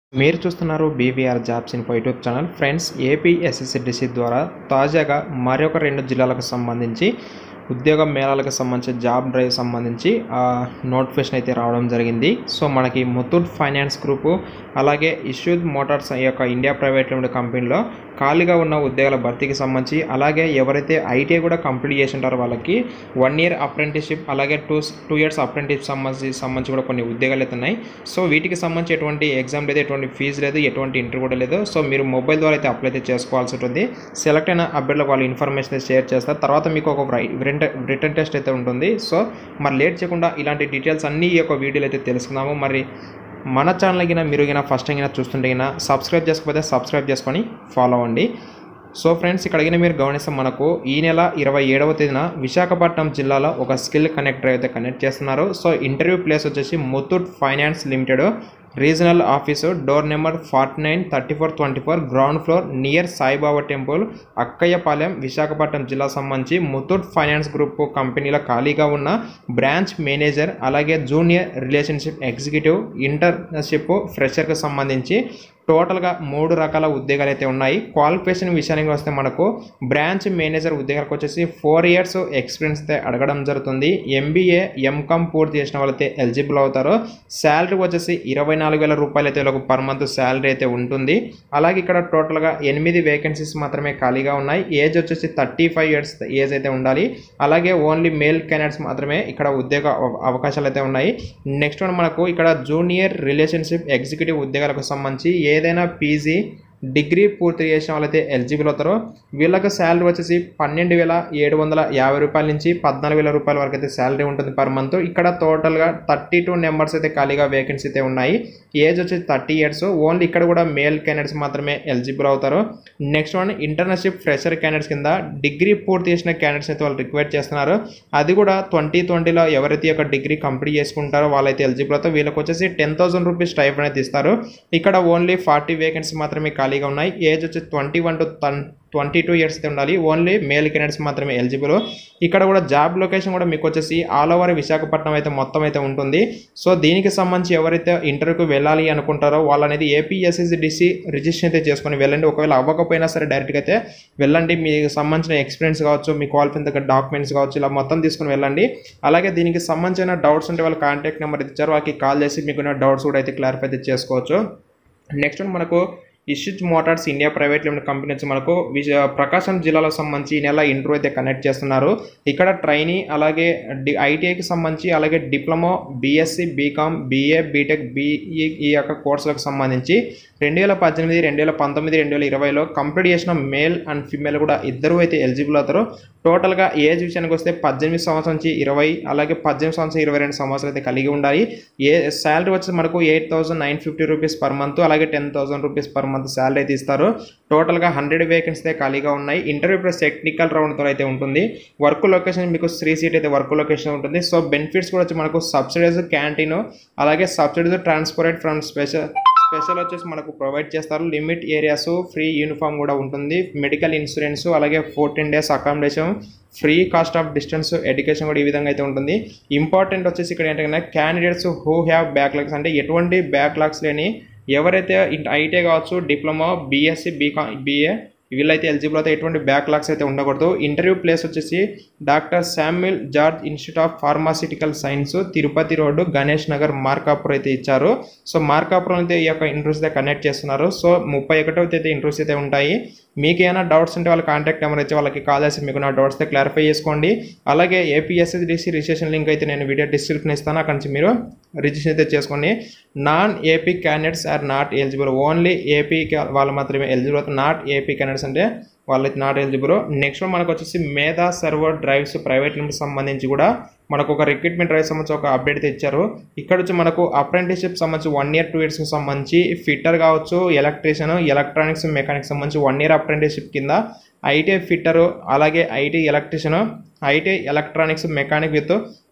మీరు చూస్తున్నారు BVR jobs info YouTube channel friends AP SSDC ద్వారా తాజాగా మరొక రెండు జిల్లాలకు సంబంధించి ఉద్యోగ మేళాలకు సంబంధించి జాబ్ డ్రైవ్ సంబంధించి నోటిఫికేషన్ అయితే రావడం జరిగింది సో మనకి ముత్తూట్ ఫైనాన్స్ గ్రూపు అలాగే ఇష్యూద్ మోటార్స్ ఈ యొక్క ఇండియా ప్రైవేట్ లిమిటెడ్ కంపెనీలో ఖాళీగా ఉన్న ఉద్యోగాల భర్తీకి సంబంధించి అలాగే ఎవరైతే ఐటీఐ కూడా కంప్లీట్ చేసి ఉంటారో వాళ్ళకి వన్ ఇయర్ అప్రెంటిస్షిప్ అలాగే టూ టూ ఇయర్స్ అప్రెంటిస్ సంబంధించి సంబంధించి కూడా కొన్ని ఉద్యోగాలు అయితే ఉన్నాయి సో వీటికి సంబంధించి ఎటువంటి ఎగ్జామ్ లేదు ఎటువంటి ఫీజు లేదు ఎటువంటి ఇంటర్వ్యూ కూడా లేదు సో మీరు మొబైల్ ద్వారా అయితే అప్లై అయితే చేసుకోవాల్సి ఉంటుంది సెలెక్ట్ అయిన అభ్యర్థులకు వాళ్ళు ఇన్ఫర్మేషన్ అయితే షేర్ చేస్తారు తర్వాత మీకు ఒక రిటర్న్ రిటర్న్ టెస్ట్ అయితే ఉంటుంది సో మరి లేట్ చేయకుండా ఇలాంటి డీటెయిల్స్ అన్నీ ఈ యొక్క వీడియోలో అయితే తెలుసుకుందాము మరి మన ఛానల్ గిన మీరు గిన ఫస్ట్ అయినా చూస్తుంటే గిన సబ్స్క్రైబ్ చేసుకోకపోతే సబ్స్క్రైబ్ చేసుకొని ఫాలో అవ్వండి సో ఫ్రెండ్స్ ఇక్కడ గిన మీరు గమనిస్తే మనకు ఈ నెల ఇరవై ఏడవ తేదీన విశాఖపట్నం జిల్లాలో ఒక స్కిల్ కనెక్టర్ అయితే కనెక్ట్ చేస్తున్నారు సో ఇంటర్వ్యూ ప్లేస్ వచ్చేసి Muthoot finance limited regional office door number forty nine thirty four twenty four ground floor near Saibaba temple Akkayyapalem Visakhapatnam జిల్లా సంబంధించి ముత్తూట్ ఫైనాన్స్ గ్రూప్ కంపెనీలో ఖాళీగా ఉన్న బ్రాంచ్ మేనేజర్ అలాగే జూనియర్ రిలేషన్షిప్ ఎగ్జిక్యూటివ్ ఇంటర్న్షిప్ ఫ్రెషర్కి సంబంధించి టోటల్గా మూడు రకాల ఉద్యోగాలు అయితే ఉన్నాయి క్వాలిఫికేషన్ విషయానికి వస్తే మనకు బ్రాంచ్ మేనేజర్ ఉద్యోగాలకు వచ్చేసి ఫోర్ ఇయర్స్ ఎక్స్పీరియన్స్ అయితే అడగడం జరుగుతుంది ఎంబీఏ ఎంకామ్ పూర్తి చేసిన వాళ్ళైతే ఎలిజిబుల్ అవుతారు శాలరీ వచ్చేసి ఇరవై నాలుగు వేల రూపాయలు అయితే వీళ్ళకు పర్ మంత్ శాలరీ అయితే ఉంటుంది అలాగే ఇక్కడ టోటల్గా ఎనిమిది వేకెన్సీస్ మాత్రమే ఖాళీగా ఉన్నాయి ఏజ్ వచ్చేసి థర్టీ ఫైవ్ ఇయర్స్ ఏజ్ అయితే ఉండాలి అలాగే ఓన్లీ మేల్ క్యాండిడేట్స్ మాత్రమే ఇక్కడ ఉద్యోగ అవ- అవకాశాలు అయితే ఉన్నాయి నెక్స్ట్ వన్ మనకు ఇక్కడ జూనియర్ రిలేషన్షిప్ ఎగ్జిక్యూటివ్ ఉద్యోగాలకు సంబంధించి ఏదైనా పీజీ డిగ్రీ పూర్తి చేసిన వాళ్ళైతే ఎలిజిబుల్ అవుతారో వీళ్ళకి శాలరీ వచ్చేసి పన్నెండు వేల ఏడు వందల యాభై రూపాయల నుంచి పద్నాలుగు వేల రూపాయల వరకు అయితే శాలరీ ఉంటుంది పర్ మంత్ ఇక్కడ టోటల్గా థర్టీ టూ నెంబర్స్ అయితే ఖాళీగా వేకెన్సీ అయితే ఉన్నాయి ఏజ్ వచ్చేసి థర్టీ ఇయర్స్ ఓన్లీ ఇక్కడ కూడా మేల్ క్యాండిడేట్స్ మాత్రమే ఎలిజిబుల్ అవుతారు next one internship fresher candidates కింద డిగ్రీ పూర్తి చేసిన క్యాండిడేట్స్ అయితే వాళ్ళు రిక్వైర్ చేస్తున్నారు అది కూడా ట్వంటీ ట్వంటీలో ఎవరైతే ఒక డిగ్రీ కంప్లీట్ చేసుకుంటారో వాళ్ళైతే ఎలిజిబుల్ అవుతారు వీళ్ళకి వచ్చేసి టెన్ థౌసండ్ రూపీస్ టైప్ అనేది ఇస్తారు ఇక్కడ ఓన్లీ ఫార్టీ వేకెన్సీ మాత్రమే ఖాళీగా ఉన్నాయి ఏజ్ వచ్చి twenty one to twenty two years అయితే ఉండాలి ఓన్లీ మేల్ క్యాండిడేట్స్ మాత్రమే ఎలిజిబుల్ ఇక్కడ కూడా జాబ్ లొకేషన్ కూడా మీకు వచ్చేసి ఆల్ ఓవర్ విశాఖపట్నం అయితే మొత్తం అయితే ఉంటుంది సో దీనికి సంబంధించి ఎవరైతే ఇంటర్వ్యూకి వెళ్ళాలి అనుకుంటారో వాళ్ళనేది ఏపీఎస్ఎస్డిసి రిజిస్ట్రేషన్ అయితే చేసుకొని వెళ్ళండి ఒకవేళ అవ్వకపోయినా సరే డైరెక్ట్గా అయితే వెళ్ళండి మీకు సంబంధించిన ఎక్స్పీరియన్స్ కావచ్చు మీ క్వాలిఫైన్ దగ్గర డాక్యుమెంట్స్ కావచ్చు ఇలా మొత్తం తీసుకొని వెళ్ళండి అలాగే దీనికి సంబంధించిన డౌట్స్ ఉంటే వాళ్ళ కాంటాక్ట్ నెంబర్ ఇచ్చారు వాళ్ళకి కాల్ చేసి మీకు డౌట్స్ కూడా అయితే క్లారిఫై అయితే చేసుకోవచ్చు నెక్స్ట్ మనకు Isuzu motors India private limited company వచ్చి మనకు విజ ప్రకాశం జిల్లాలో సంబంధించి ఈ నెల ఇంటర్వ్యూ అయితే కనెక్ట్ చేస్తున్నారు ఇక్కడ ట్రైనీ అలాగే డి ఐటీఐకి సంబంధించి అలాగే diploma BSc BCom BA BTech BE ఈ యొక్క కోర్సులకు సంబంధించి రెండు వేల పద్దెనిమిది రెండు వేల పంతొమ్మిది రెండు వేల ఇరవైలో కంప్లీట్ చేసిన మేల్ అండ్ ఫిమేల్ కూడా ఇద్దరు అయితే ఎలిజిబుల్ అవుతారు టోటల్గా ఏజ్ విషయానికి వస్తే పద్దెనిమిది సంవత్సరం నుంచి ఇరవై అలాగే పద్దెనిమిది సంవత్సరం ఇరవై రెండు సంవత్సరాలు అయితే కలిగి ఉండాలి ఏ శాలరీ వచ్చి మనకు eight thousand nine fifty rupees per month అలాగే ten thousand rupees per month salary అయితే ఇస్తారు టోటల్గా హండ్రెడ్ వేకెన్సీ అయితే ఖాళీగా ఉన్నాయి ఇంటర్వ్యూ ప్లస్ టెక్నికల్ రౌండ్తో అయితే ఉంటుంది వర్క్ లొకేషన్ మీకు త్రీ సీట్ అయితే వర్క్ లొకేషన్ ఉంటుంది సో బెనిఫిట్స్ కూడా వచ్చి మనకు సబ్సిడీస్ క్యాంటీన్ అలాగే subsidies transported from special special వచ్చేసి మనకు ప్రొవైడ్ చేస్తారు లిమిట్ ఏరియాస్ ఫ్రీ యూనిఫామ్ కూడా ఉంటుంది మెడికల్ ఇన్సూరెన్స్ అలాగే fourteen days accommodation free cost of distance education కూడా ఈ విధంగా అయితే ఉంటుంది ఇంపార్టెంట్ వచ్చేసి ఇక్కడ ఏంటంటే క్యాండిడేట్స్ హూ హ్యావ్ బ్యాక్లాగ్స్ అంటే ఎటువంటి బ్యాక్లాగ్స్ లేని ఎవరైతే ఐటీ కావచ్చు డిప్లొమా బీఎస్సీ బీకా బీఏ వీళ్ళైతే ఎలిజిబుల్ అయితే ఎటువంటి బ్యాక్లాగ్స్ అయితే ఉండకూడదు ఇంటర్వ్యూ ప్లేస్ వచ్చేసి doctor Samuel George institute of pharmaceutical science Tirupati road Ganesh Nagar Markapuram అయితే ఇచ్చారు సో మార్కాపురం అయితే ఈ యొక్క ఇంటర్వ్యూస్ అయితే కనెక్ట్ చేస్తున్నారు సో ముప్పై ఒకటో అయితే ఇంటర్వ్యూస్ అయితే ఉంటాయి మీకు ఏమైనా డౌట్స్ ఉంటే వాళ్ళ కాంటాక్ట్ నెంబర్ ఇచ్చి వాళ్ళకి కాల్ చేసి మీకు నా డౌట్స్ అయితే క్లారిఫై చేసుకోండి అలాగే ఏపీఎస్ఎస్డిసి రిజిస్ట్రేషన్ లింక్ అయితే నేను వీడియో డిస్క్రిప్షన్ ఇస్తాను అక్కడి నుంచి మీరు రిజిస్ట్రేషన్ అయితే చేసుకోండి non AP candidates are not eligible only AP వాళ్ళు మాత్రమే ఎలిజిబుల్ అవుతారు నాట్ ఏపీ క్యాండిడేట్స్ అంటే వాళ్ళైతే నాట్ ఎలిజిబుల్ నెక్స్ట్ మనకు వచ్చేసి మేధా సర్వర్ డ్రైవ్స్ ప్రైవేట్ లిమిట్ సంబంధించి కూడా మనకు ఒక రిక్రూట్మెంట్ డ్రైవ్ సంబంధించి ఒక అప్డేట్ అయితే ఇచ్చారు ఇక్కడ వచ్చి మనకు అప్రెంటిస్షిప్ సంబంధించి వన్ ఇయర్ టూ ఇయర్స్కి సంబంధించి ఫిట్టర్ కావచ్చు ఎలక్ట్రీషియన్ ఎలక్ట్రానిక్స్ మెకానిక్స్ సంబంధించి వన్ ఇయర్ అప్రెంటిస్షిప్ కింద ఐటీ ఫిట్టరు అలాగే IT electrician IT electronics mechanic with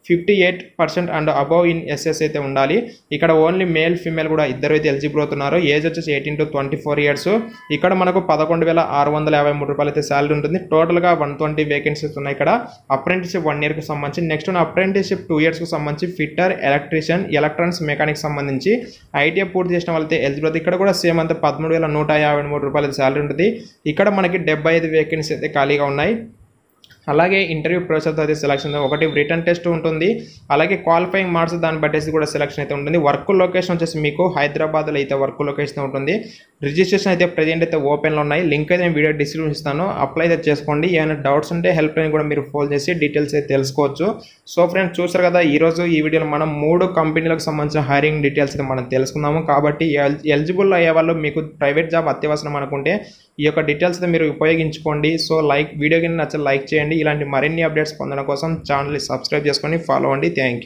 fifty eight percent and above in SS అయితే ఉండాలి ఇక్కడ ఓన్లీ మేల్ ఫీమేల్ కూడా ఇద్దరు అయితే ఎలిజిబుల్ అవుతున్నారు ఏజ్ వచ్చేసి eighteen to twenty four years ఇక్కడ మనకు పదకొండు వేల ఆరు వందల యాభై మూడు రూపాయలు అయితే శాలరీ ఉంటుంది టోటల్గా వన్ ట్వంటీ వేకెన్సీస్ ఉన్నాయి ఇక్కడ అప్రెంటిస్షిప్ వన్ ఇయర్కి సంబంధించి నెక్స్ట్ ఉన్న అప్రెంటిస్షిప్ టూ ఇయర్స్కి సంబంధించి ఫిట్టర్ ఎలక్ట్రీషియన్ ఎలక్ట్రానిక్స్ మెకానిక్ సంబంధించి ఐటీఐ పూర్తి చేసిన వాళ్ళైతే ఎలిజిబుల్ అవుతుంది ఇక్కడ కూడా సేమ్ అంతే పదమూడు వేల నూట యాభై మూడు రూపాయలు శాలరీ ఉంటుంది ఇక్కడ మనకి డెబ్బై ఐదు వేకెన్సీ అయితే ఖాళీగా ఉన్నాయి అలాగే ఇంటర్వ్యూ ప్రాసెస్ అయితే సెలక్షన్ ఒకటి రిటర్న్ టెస్ట్ ఉంటుంది అలాగే క్వాలిఫైయింగ్ మార్క్స్ దాన్ని బట్టేసి కూడా సెలక్షన్ అయితే ఉంటుంది వర్క్ లొకేషన్ వచ్చేసి మీకు హైదరాబాద్లో అయితే వర్క్ లొకేషన్ ఉంటుంది రిజిస్ట్రేషన్ అయితే ప్రజెంట్ అయితే ఓపెన్లో ఉన్నాయి లింక్ అయితే నేను వీడియో డిస్క్రిప్షన్ ఇస్తాను అప్లై అయితే చేసుకోండి ఏమైనా డౌట్స్ ఉంటే హెల్ప్ లైన్ కూడా మీరు ఫోన్ చేసి డీటెయిల్స్ అయితే తెలుసుకోవచ్చు సో ఫ్రెండ్స్ చూసారు కదా ఈరోజు ఈ వీడియోలో మనం మూడు కంపెనీలకు సంబంధించిన హైరింగ్ డీటెయిల్స్ అయితే మనం తెలుసుకుందాము కాబట్టి ఎలిజిబుల్ అయ్యే వాళ్ళు మీకు ప్రైవేట్ జాబ్ అత్యవసరం అనుకుంటే ఈ యొక్క డీటెయిల్స్ అయితే మీరు ఉపయోగించుకోండి సో లైక్ వీడియో కింద నచ్చ లైక్ చేయండి ఇలాంటి మరిన్ని అప్డేట్స్ పొందడం కోసం ఛానల్ని సబ్స్క్రైబ్ చేసుకొని ఫాలో అవ్వండి థ్యాంక్ యూ